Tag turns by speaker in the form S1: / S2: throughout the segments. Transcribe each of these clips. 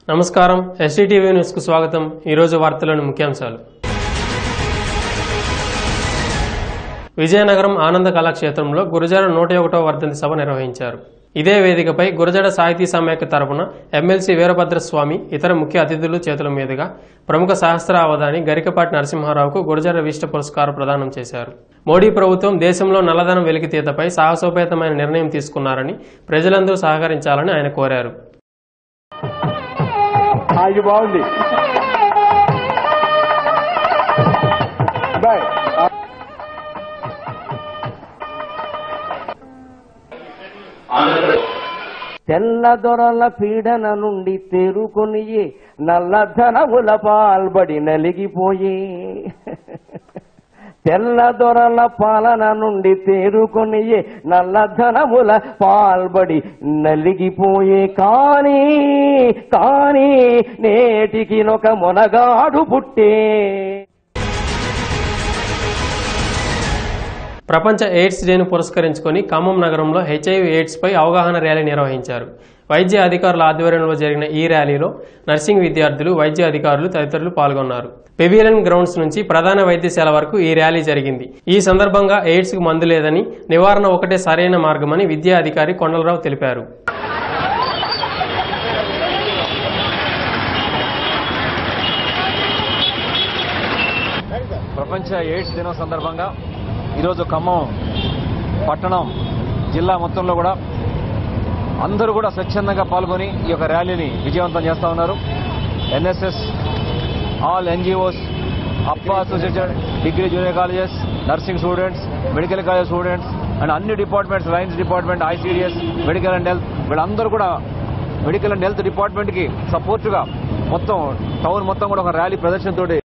S1: నమస్కారం ఎస్టీటీవీ న్యూస్కు స్వాగతం ఈరోజు వార్తలోని ముఖ్యాంశాలు విజయనగరం ఆనంద కళాక్షేత్రంలో గురజాడ నూట ఒకటో వర్ధంతి సభ నిర్వహించారు ఇదే వేదికపై గురజాడ సాహితీ సమైక్య తరపున ఎమ్మెల్సీ వీరభద్రస్వామి ఇతర ముఖ్య అతిథులు చేతుల మీదుగా ప్రముఖ శాస్త్ర అవధాని గరికపాటి నరసింహారావుకు గురజాడ విశిష్ట పురస్కారం ప్రదానం చేశారు మోడీ ప్రభుత్వం దేశంలో నల్లధనం వెలికితీతపై సాహసోపేతమైన నిర్ణయం తీసుకున్నారని ప్రజలందరూ సహకరించాలని ఆయన కోరారు
S2: ఆ, ఇది బాగుంది బాయ్ ఆ, తెల్లదొరల పీడన నుండి తేరుకొని నల్లధనముల పాల్బడి నలిగిపోయి తెల్లదొరల పాలన నుండి తేరుకొని నల్లధనముల పాల్బడి నలిగిపోయే కానీ కానీ నేటికి ఒక మొనగాడు పుట్టే
S1: ప్రపంచ ఎయిడ్స్ డేను పురస్కరించుకొని ఖమ్మం నగరంలో హెచ్ఐవి ఎయిడ్స్ పై అవగాహన ర్యాలీ నిర్వహించారు వైద్య అధికారుల ఆధ్వర్యంలో జరిగిన ఈ ర్యాలీలో నర్సింగ్ విద్యార్థులు వైద్య అధికారులు తదితరులు పాల్గొన్నారు పెవిలియన్ గ్రౌండ్స్ నుంచి ప్రధాన వైద్యశాల వరకు ఈ ర్యాలీ జరిగింది ఈ సందర్భంగా ఎయిడ్స్ కు మందు లేదని నివారణ ఒకటే సరైన మార్గమని విద్యా అధికారి కొండలరావు తెలిపారు
S3: ప్రపంచ ఎయిడ్స్ దినం సందర్భంగా ఈరోజు ఖమ్మం పట్టణం జిల్లా మొత్తంలో కూడా అందరూ కూడా స్వచ్ఛందంగా పాల్గొని ఈ యొక్క ర్యాలీని విజయవంతం చేస్తా ఉన్నారు ఎన్ఎస్ఎస్ ఆల్ ఎన్జిఓస్ అప్పా associated degree junior colleges nursing students medical college students and అన్ని departments lines department ICDS medical and health వీళ్ళందరూ కూడా మెడికల్ అండ్ హెల్త్ డిపార్ట్మెంట్కి సపోర్ట్గా మొత్తం టౌన్ మొత్తం కూడా ఒక ర్యాలీ ప్రదర్శనతోటి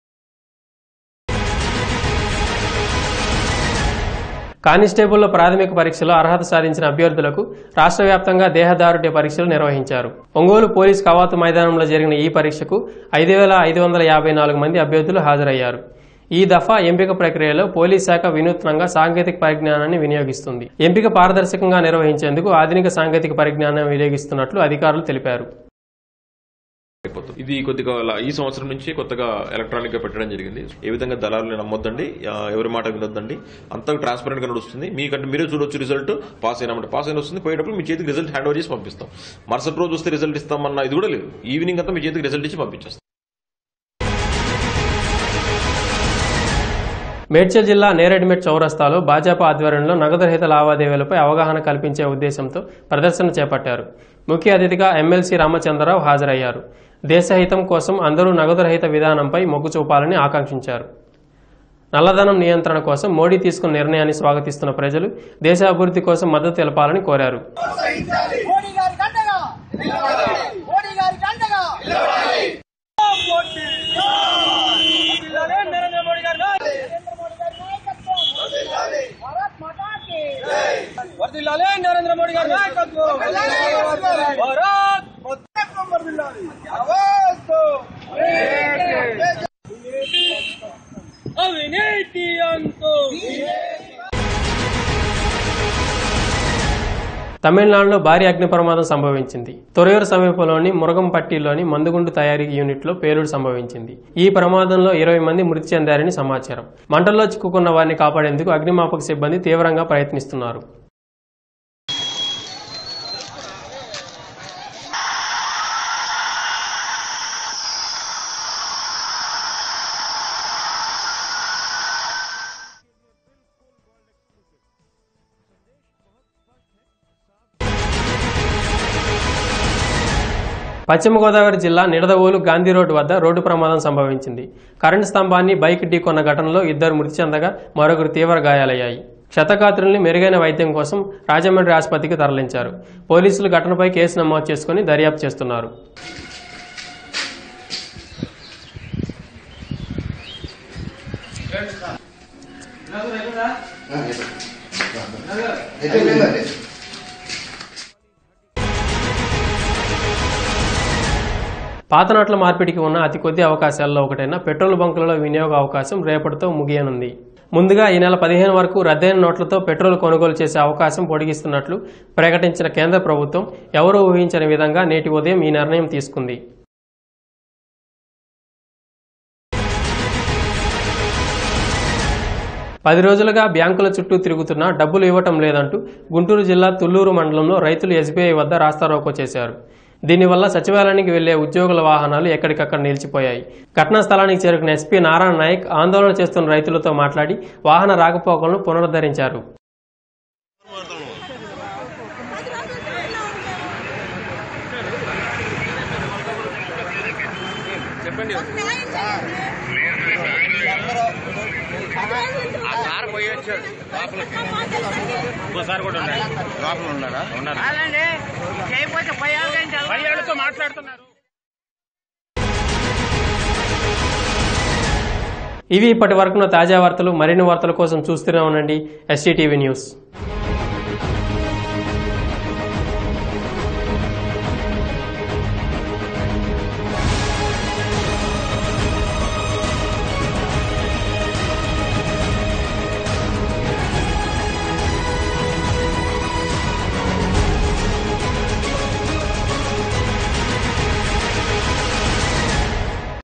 S1: కానిస్టేబుల్లో ప్రాథమిక పరీక్షలో అర్హత సాధించిన అభ్యర్థులకు రాష్ట్ర వ్యాప్తంగా దేహదారుఢ్య పరీక్షలు నిర్వహించారు ఒంగోలు పోలీస్ కవాతు మైదానంలో జరిగిన ఈ పరీక్షకు ఐదు వేల ఐదు వందల యాభై నాలుగు మంది అభ్యర్థులు హాజరయ్యారు ఈ దఫా ఎంపిక ప్రక్రియలో పోలీస్ శాఖ వినూత్నంగా సాంకేతిక పరిజ్ఞానాన్ని వినియోగిస్తుంది ఎంపిక పారదర్శకంగా నిర్వహించేందుకు ఆధునిక సాంకేతిక పరిజ్ఞానం వినియోగిస్తున్నట్లు అధికారులు తెలిపారు
S4: అయిపోతుంది ఇది కొద్దిగా లా- ఈ సంవత్సరం నుంచి కొత్తగా ఎలక్ట్రానిక్ గా పెట్టడం జరిగింది ఏ విధంగా దళారులు నమ్మొద్దండి ఆ, ఎవరి మాట వినొద్దండి అంతా ట్రాన్స్పరెంట్ గా నడుస్తుంది మీకంటే మీరే చూడొచ్చు రిజల్ట్ పాస్ అయినామంటే పాస్ అయిన వస్తుంది పోయేటప్పుడు మీ చేతికి రిజల్ట్ హ్యాండ్ ఓవర్ చేసి పంపిస్తాం మరుసటి రోజు వస్తే రిజల్ట్ ఇస్తామన్న ఇది కూడా లేదు ఈవినింగ్ అంతా మీ చేతికి రిజల్ట్ ఇచ్చి పంపించేస్తాం
S1: మేడ్చల్ జిల్లా నేరెడ్మెట్ చౌరస్తాలో భాజపా ఆధ్వర్యంలో నగదురహిత లావాదేవీలపై అవగాహన కల్పించే ఉద్దేశంతో ప్రదర్శన చేపట్టారు ముఖ్య అతిథిగా ఎమ్మెల్సీ రామచంద్రరావు హాజరయ్యారు దేశహితం కోసం అందరూ నగదురహిత విధానంపై మొగ్గు చూపాలని ఆకాంక్షించారు నల్లధనం నియంత్రణ కోసం మోడీ తీసుకున్న నిర్ణయాన్ని స్వాగతిస్తున్న ప్రజలు దేశ అభివృద్ధి కోసం మద్దతు తెలపాలని కోరారు
S5: మోడీ గారి గంటగా మోడీ గారి గంటగా నరేంద్ర మోడీ గారి నరేంద్ర మోడీ గారి నాయకత్వం భారత్ మాతా కి వర్ధిల్లాలి నరేంద్ర మోడీ గారి నాయకత్వం భారత్ మాతాత్వం వర్ధిల్లాలి అవస్తు అవినీతి అంతు
S1: తమిళనాడులో భారీ అగ్ని ప్రమాదం సంభవించింది తొరయూరు సమీపంలోని మురగంపట్టిలోని మందుగుండు తయారీ యూనిట్లో పేలుడు సంభవించింది ఈ ప్రమాదంలో ఇరవై మంది మృతి చెందారని సమాచారం మంటల్లో చిక్కుకున్న వారిని కాపాడేందుకు అగ్నిమాపక సిబ్బంది తీవ్రంగా ప్రయత్నిస్తున్నారు పశ్చిమ గోదావరి జిల్లా నిడదవోలు గాంధీ రోడ్డు వద్ద రోడ్డు ప్రమాదం సంభవించింది కరెంటు స్తంభాన్ని బైక్ ఢీకొన్న ఘటనలో ఇద్దరు మృతి చెందగా మరొకరు తీవ్ర గాయాలయ్యాయి క్షతగాత్రుల్ని మెరుగైన వైద్యం కోసం రాజమండ్రి ఆసుపత్రికి తరలించారు పోలీసులు ఘటనపై కేసు నమోదు చేసుకుని దర్యాప్తు చేస్తున్నారు పాత నోట్ల మార్పిడికి ఉన్న అతి కొద్ది అవకాశాల్లో ఒకటైన పెట్రోల్ బంకులలో వినియోగ అవకాశం రేపటితో ముగియనుంది ముందుగా ఈ నెల పదిహేను వరకు రద్దయిన నోట్లతో పెట్రోల్ కొనుగోలు చేసే అవకాశం పొడిగిస్తున్నట్లు ప్రకటించిన కేంద్ర ప్రభుత్వం ఎవరూ ఊహించని విధంగా నేటి ఉదయం ఈ నిర్ణయం తీసుకుంది పది రోజులుగా బ్యాంకుల చుట్టూ తిరుగుతున్నా డబ్బులు ఇవ్వటం లేదంటూ గుంటూరు జిల్లా తుళ్లూరు మండలంలో రైతులు ఎస్బీఐ వద్ద రాస్తారోకో చేశారు దీనివల్ల సచివాలయానికి వెళ్లే ఉద్యోగుల వాహనాలు ఎక్కడికక్కడ నిలిచిపోయాయి ఘటనా స్థలానికి చేరుకున్న ఎస్పీ నారాయణ నాయక్ ఆందోళన చేస్తున్న రైతులతో మాట్లాడి వాహన రాకపోకలను పునరుద్ధరించారు ఇవి ఇప్పటి వరకున్న తాజా వార్తలు మరిన్ని వార్తల కోసం చూస్తూనే ఉండండి ఎస్టీటీవీ న్యూస్